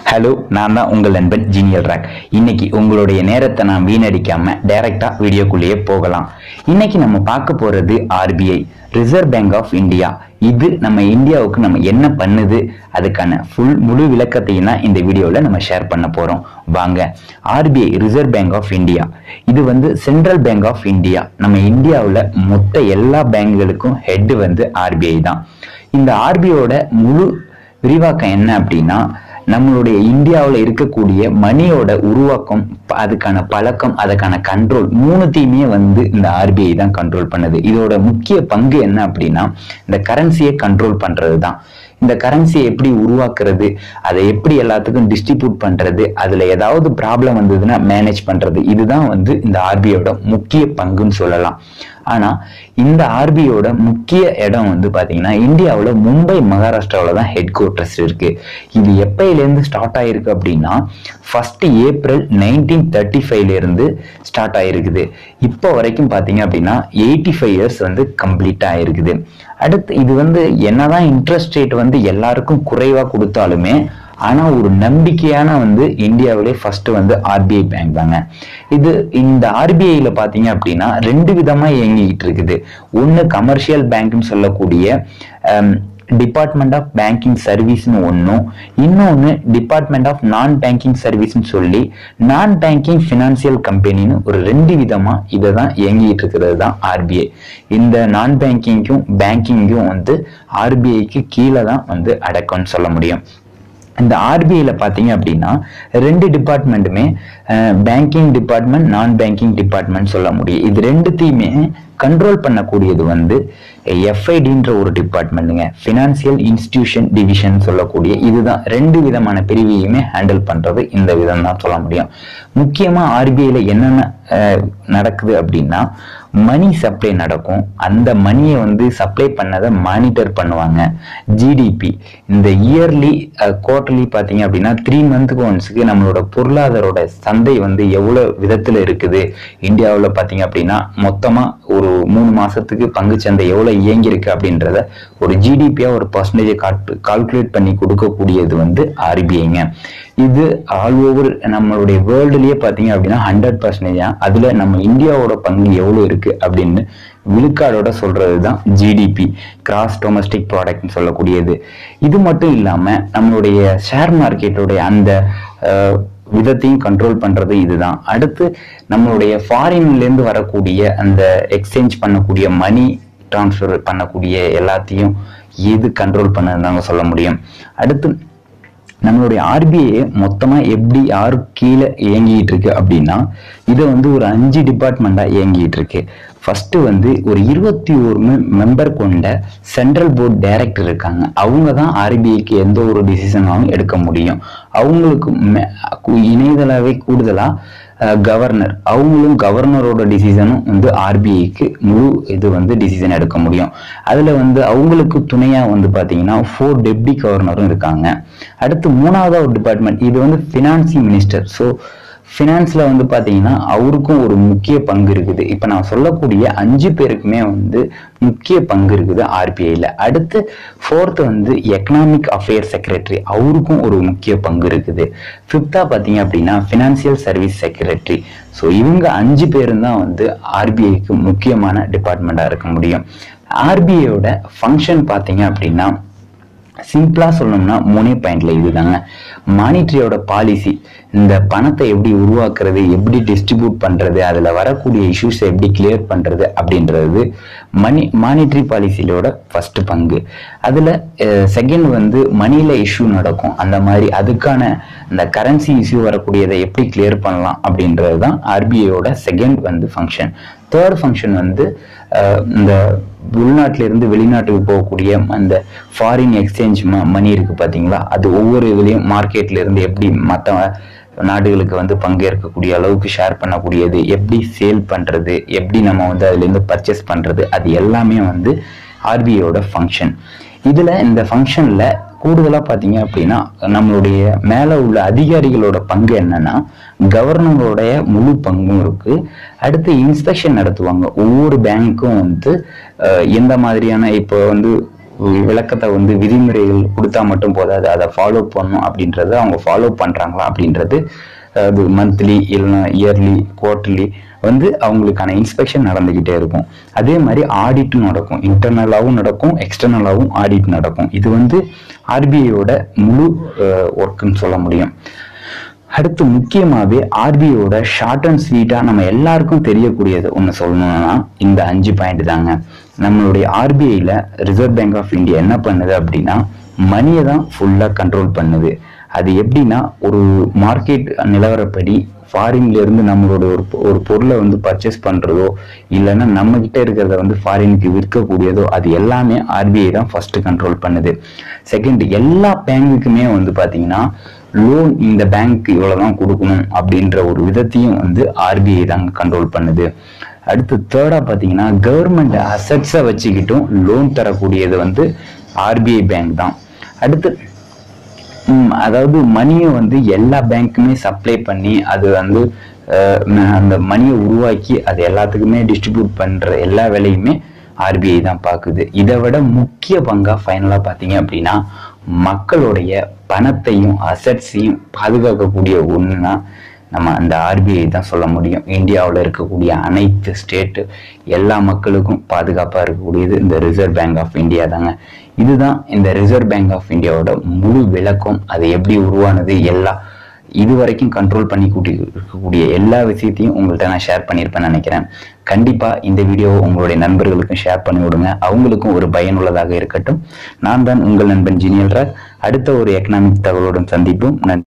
hello நான் தான் உங்கள் நண்பன் ஜீனியல் ராக் இன்னைக்கு உங்களுடைய நேரத்தை நான் வீணடிக்காம டைரக்டா வீடியோக்குள்ளேயே போகலாம் இன்னைக்கு நம்ம பார்க்க போறது RBI reserve bank of India இது நம்ம இந்தியாவுக்கு நம்ம என்ன பண்ணுது அதுக்கான ஃபுல் முழு விளக்கத்தையும் தான் இந்த வீடியோவில் நம்ம ஷேர் பண்ண போறோம் வாங்க RBI reserve bank of India இது வந்து சென்ட்ரல் பேங்க் ஆஃப் இந்தியா நம்ம இந்தியாவில் மொத்த எல்லா பேங்குகளுக்கும் ஹெட் வந்து ஆர்பிஐ தான் இந்த ஆர்பிஐயோட முழு விரிவாக்கம் என்ன அப்படின்னா நம்மளுடைய இந்தியாவில் இருக்கக்கூடிய மணியோட உருவாக்கம் ப- அதுக்கான பழக்கம் அதுக்கான கண்ட்ரோல் மூணுத்தையுமே வந்து இந்த ஆர்பிஐ தான் கண்ட்ரோல் பண்ணுது இதோட முக்கிய பங்கு என்ன அப்படின்னா இந்த கரன்சியை கண்ட்ரோல் பண்றது தான் இந்த கரன்சியை எப்படி உருவாக்குறது அதை எப்படி எல்லாத்துக்கும் டிஸ்ட்ரிபியூட் பண்றது அதுல ஏதாவது ப்ராப்ளம் வந்ததுன்னா மேனேஜ் பண்றது இதுதான் வந்து இந்த ஆர்பிஐயோட முக்கிய பங்குன்னு சொல்லலாம் ஆனா இந்த ஆர்பிஐயோட முக்கிய இடம் வந்து பாத்தீங்கன்னா இந்தியாவுல மும்பை மகாராஷ்டிராவுல தான் ஹெட் குவார்ட்டர்ஸ் இருக்கு இது எப்பயிலேருந்து ஸ்டார்ட் ஆயிருக்கு அப்படின்னா ஃபர்ஸ்ட் ஏப்ரல் நைன்டீன் தேர்ட்டி ஃபைவ்ல இருந்து ஸ்டார்ட் ஆயிருக்குது இப்போ வரைக்கும் பாத்தீங்க அப்படின்னா எயிட்டி ஃபைவ் இயர்ஸ் வந்து கம்ப்ளீட் ஆயிருக்குது அடுத்து இது வந்து என்னதான் இன்ட்ரெஸ்ட் ரேட் வந்து எல்லாருக்கும் குறைவா கொடுத்தாலுமே ஆனா ஒரு நம்பிக்கையான வந்து இந்தியாவிலே ஃபர்ஸ்ட் வந்து ஆர்பிஐ பேங்க் தாங்க இது இந்த ஆர்பிஐல பாத்தீங்க அப்படின்னா ரெண்டு விதமா இயங்கிக்கிட்டு இருக்குது ஒன்னு கமர்ஷியல் பேங்க்னு சொல்லக்கூடிய டிபார்ட்மெண்ட் ஆஃப் பேங்கிங் சர்வீஸ்னு ஒன்றும் இன்னொன்று டிபார்ட்மெண்ட் ஆஃப் நான் பேங்கிங் சர்வீஸ்னு சொல்லி நான் பேங்கிங் ஃபினான்சியல் கம்பெனின்னு ஒரு ரெண்டு விதமா இதை தான் இயங்கிட்டு இருக்கிறது தான் ஆர்பிஐ இந்த நான் பேங்கிங்கும் பேங்கிங்கும் வந்து ஆர்பிஐக்கு கீழே தான் வந்து அடக்கம்னு சொல்ல முடியும் இந்த ஆர்பிஐல பாத்தீங்க அப்படின்னா ரெண்டு டிபார்ட்மெண்ட்டுமே banking department non banking department சொல்ல முடியும் இது ரெண்டுத்தையுமே கண்ட்ரோல் பண்ணக்கூடியது வந்து எஃப்ஐடின்ற ஒரு டிபார்ட்மெண்ட்டுங்க ஃபினான்சியல் இன்ஸ்டிடியூஷன் டிவிஷன் சொல்லக்கூடிய இதுதான் ரெண்டு விதமான பிரிவையுமே ஹேண்டில் பண்றது இந்த விதம் தான் சொல்ல முடியும் முக்கியமா ஆர்பிஐல என்னென்ன அஹ், நடக்குது அப்படின்னா மணி சப்ளை நடக்கும் அந்த மணியை வந்து சப்ளை பண்ணதை மானிட்டர் பண்ணுவாங்க ஜிடிபி இந்த இயர்லி குவார்டர்லி பார்த்தீங்க அப்படின்னா த்ரீ மந்த்துக்கு ஒன்ஸுக்கு நம்மளோட பொருளாதாரோட சந்தை வந்து எவ்வளோ விதத்தில் இருக்குது இந்தியாவில் பார்த்தீங்க அப்படின்னா மொத்தமாக ஒரு மூணு மாசத்துக்கு பங்குச்சந்தை எவ்வளோ இயங்கியிருக்கு அப்படின்றத ஒரு ஜிடிபியா ஒரு பர்சன்டேஜை கால்குலேட் பண்ணி கொடுக்கக்கூடியது வந்து ஆர்பிஐங்க இது ஆல் ஓவர் நம்மளுடைய வேர்ல்டுலயே பார்த்தீங்க அப்படின்னா ஹண்ட்ரட் பர்சன்டேஜ் அதுல நம்ம இந்தியாவோட பங்கு எவ்வளவு இருக்கு அப்படின்னு விழுக்காடோட சொல்றது தான் ஜிடிபி கிராஸ் டொமஸ்டிக் ப்ராடக்ட்னு சொல்லக்கூடியது இது மட்டும் இல்லாம நம்மளுடைய ஷேர் மார்க்கெட்டோடைய அந்த அஹ், விதத்தையும் கண்ட்ரோல் பண்றது இதுதான் அடுத்து நம்மளுடைய ஃபாரின்ல இருந்து வரக்கூடிய அந்த எக்ஸ்சேஞ்ச் பண்ணக்கூடிய மணி ட்ரான்ஸ்ஃபர் பண்ணக்கூடிய எல்லாத்தையும் இது கண்ட்ரோல் பண்ணதுதாங்க சொல்ல முடியும் அடுத்து நம்மளுடைய ஆர்பிஐ மொத்தமா எப்படி யாரு கீழே இயங்கிட்டு இருக்கு அப்படின்னா இது வந்து ஒரு அஞ்சு டிபார்ட்மெண்டா இயங்கிட்டு இருக்கு ஃபர்ஸ்ட் வந்து ஒரு இருபத்தி ஒரு மெம்பர் கொண்ட சென்ட்ரல் போர்ட் டைரக்டர் இருக்காங்க அவங்க தான் ஆர்பிஐக்கு எந்த ஒரு டிசிஷனாலும் எடுக்க முடியும் அவங்களுக்கு மே- கு- இணையதளாவே கூடுதலா கவர்னர் அவங்களும் கவர்னரோட டிசிஷனும் வந்து ஆர்பிஐக்கு முழு இது வந்து டிசிஷன் எடுக்க முடியும் அதுல வந்து அவங்களுக்கு துணையா வந்து பாத்தீங்கன்னா ஃபோர் டெப்டி கவர்னரும் இருக்காங்க அடுத்து மூணாவது ஒரு டிபார்ட்மெண்ட் இது வந்து ஃபினான்சிங் மினிஸ்டர் ஸோ ஃபினான்ஸ்ல வந்து பாத்தீங்கன்னா அவருக்கும் ஒரு முக்கிய பங்கு இருக்குது இப்ப நான் சொல்லக்கூடிய அஞ்சு பேருக்குமே வந்து முக்கிய பங்கு இருக்குது ஆர்பிஐல அடுத்து ஃபோர்த் வந்து எக்கனாமிக் அஃபேர் செக்ரட்டரி அவருக்கும் ஒரு முக்கிய பங்கு இருக்குது ஃபிஃப்த்தா பாத்தீங்க அப்படின்னா ஃபினான்சியல் சர்வீஸ் செக்ரட்டரி ஸோ இவங்க அஞ்சு பேரும் தான் வந்து ஆர்பிஐக்கு முக்கியமான டிபார்ட்மெண்டா இருக்க முடியும் ஆர்பிஐயோட ஃபங்க்ஷன் பாத்தீங்க அப்படின்னா சிம்பிளா சொல்லணும்னா மூணே பாயிண்ட்ல இதுதாங்க மானிட்டரியோட பாலிசி இந்த பணத்தை எப்படி உருவாக்குறது எப்படி டிஸ்ட்ரிபியூட் பண்றது அதுல வரக்கூடிய இஷ்யூஸை எப்படி கிளியர் பண்றது அப்படின்றது மணி மானிட்டரி பாலிசியோட ஃபர்ஸ்ட் பங்கு அதுல செகண்ட் வந்து மணியில இஷ்யூ நடக்கும் அந்த மாதிரி அதுக்கான இந்த கரன்சி இஷ்யூ வரக்கூடியதை எப்படி கிளியர் பண்ணலாம் அப்படின்றது தான் ஆர்பிஐயோட செகண்ட் வந்து ஃபங்க்ஷன் தேர்ட் ஃபங்க்ஷன் வந்து அஹ், இந்த உள்நாட்டில இருந்து வெளிநாட்டுக்கு போகக்கூடிய அந்த ஃபாரின் எக்ஸ்சேஞ்ச் மணி இருக்கு பாத்தீங்களா அது ஒவ்வொரு இதுலயும் மார்க்கெட்ல இருந்து எப்படி மற்ற நாடுகளுக்கு வந்து பங்கேற்கக்கூடிய அளவுக்கு ஷேர் பண்ணக்கூடியது எப்படி சேல் பண்றது எப்படி நம்ம வந்து அதுல இருந்து பர்ச்சேஸ் பண்றது அது எல்லாமே வந்து ஆர்பிஐயோட ஃபங்க்ஷன் இதுல இந்த ஃபங்க்ஷன்ல கூடுதலா பாத்தீங்க அப்படின்னா நம்மளுடைய மேல உள்ள அதிகாரிகளோட பங்கு என்னன்னா கவர்னரோடைய முழு பங்கும் இருக்கு அடுத்து இன்ஸ்பெக்ஷன் நடத்துவாங்க ஒவ்வொரு பேங்க்கும் வந்து அஹ், எந்த மாதிரியான இப்போ வந்து விளக்கத்தை வந்து விதிமுறைகள் கொடுத்தா மட்டும் போதாது அதை ஃபாலோ பண்ணணும் அப்படின்றத அவங்க ஃபாலோ பண்றாங்களா அப்படின்றது அது மந்த்லி இல்லைன்னா இயர்லி குவார்டர்லி வந்து அவங்களுக்கான இன்ஸ்பெக்ஷன் நடந்துகிட்டே இருக்கும் அதே மாதிரி ஆடிட்டும் நடக்கும் இன்டர்னலாகவும் நடக்கும் எக்ஸ்டர்னலாகவும் ஆடிட் நடக்கும் இது வந்து ஆர்பிஐயோட முழு ஒர்க்குன்னு சொல்ல முடியும் அடுத்து முக்கியமாகவே ஆர்பிஐயோட ஷார்ட் அண்ட் ஸ்வீட்டாக நம்ம எல்லாருக்கும் தெரியக்கூடியது ஒன்று சொல்லணும்னா இந்த அஞ்சு பாயிண்ட் தாங்க நம்மளுடைய ஆர்பிஐயில் ரிசர்வ் பேங்க் ஆஃப் இந்தியா என்ன பண்ணுது அப்படின்னா மணியை தான் ஃபுல்லாக கண்ட்ரோல் பண்ணுது அது எப்படின்னா ஒரு மார்க்கெட் நிலவரப்படி ஃபாரின்ல இருந்து நம்மளோட ஒரு பொ- ஒரு பொருளை வந்து பர்ச்சேஸ் பண்றதோ இல்லைன்னா நம்ம கிட்ட இருக்கிறத வந்து ஃபாரினுக்கு விற்கக்கூடியதோ அது எல்லாமே ஆர்பிஐ தான் ஃபர்ஸ்ட் கண்ட்ரோல் பண்ணுது செகண்ட் எல்லா பேங்குக்குமே வந்து பாத்தீங்கன்னா லோன் இந்த பேங்க் இவ்வளவுதான் கொடுக்கணும் அப்படின்ற ஒரு விதத்தையும் வந்து ஆர்பிஐ தான் கண்ட்ரோல் பண்ணுது அடுத்து தேர்டா பாத்தீங்கன்னா கவர்மெண்ட் அசட்ஸை வச்சுக்கிட்டும் லோன் தரக்கூடியது வந்து ஆர்பிஐ பேங்க் தான் அடுத்து ம், அதாவது மணியை வந்து எல்லா பேங்க்குமே சப்ளை பண்ணி அது வந்து அஹ், ம- அந்த மணியை உருவாக்கி அது எல்லாத்துக்குமே டிஸ்ட்ரிபியூட் பண்ற எல்லா வேலையுமே ஆர்பிஐ தான் பார்க்குது இதை விட முக்கிய பங்கா ஃபைனலா பார்த்தீங்க அப்படின்னா மக்களுடைய பணத்தையும் அசட்ஸையும் பாதுகாக்கக்கூடிய ஒண்ணுனா நம்ம அந்த ஆர்பிஐ தான் சொல்ல முடியும் இந்தியாவில் இருக்கக்கூடிய அனைத்து ஸ்டேட்டு எல்லா மக்களுக்கும் பாதுகாப்பாக இருக்கக்கூடியது இந்த ரிசர்வ் பேங்க் ஆஃப் இந்தியா தாங்க இதுதான் இந்த ரிசர்வ் பேங்க் ஆஃப் இந்தியாவோட முழு விளக்கம் அது எப்படி உருவானது எல்லா இது வரைக்கும் கண்ட்ரோல் பண்ணி கூட்டி இருக்கக்கூடிய எல்லா விஷயத்தையும் உங்கள்கிட்ட நான் ஷேர் பண்ணியிருப்பேன்னு நினைக்கிறேன் கண்டிப்பா இந்த வீடியோவை உங்களுடைய நண்பர்களுக்கும் ஷேர் பண்ணி விடுங்க அவங்களுக்கும் ஒரு பயனுள்ளதாக இருக்கட்டும் நான் தான் உங்கள் நண்பன் ஜினியல் ராக் அடுத்த ஒரு எக்கனாமிக் தகவலுடன் சந்திப்போம் நன்றி